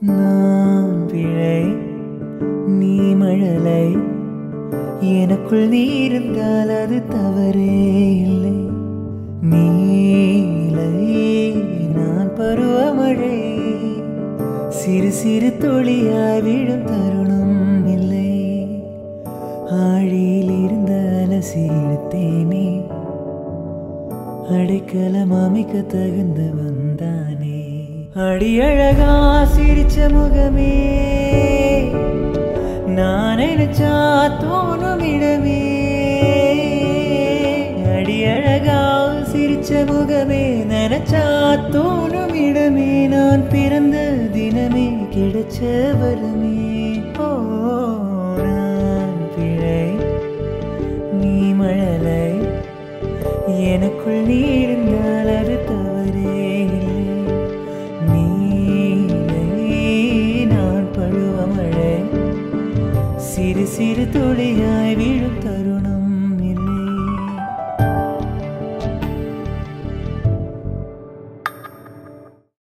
நான் பிழை நீ மழலை எனக்குள் நீ இருந்தால் அது தவறே இல்லை நீலை நான் பருவமழை சிறு சிறு துளியாய் விழும் தருணம் இல்லை ஆழியில் இருந்த அலசி எடுத்தேனே அடைக்கலம் அமைக்க தகுந்து வந்தானே அடியழகா சிரிச்ச முகமே நான் நினைச்சா தோணும் இடமே அடியழகா சிரிச்ச முகமே நினைச்சா தோணும் இடமே நான் பிறந்த தினமே கிடைச்ச வரமே ஓ நான் பிழை நீ மழலை எனக்குள் நீ இருந்தால் அது தவறே இல்லை நீலை நான் பழுவமழை சிறு சிறு துளியாய் விழும் தருணம்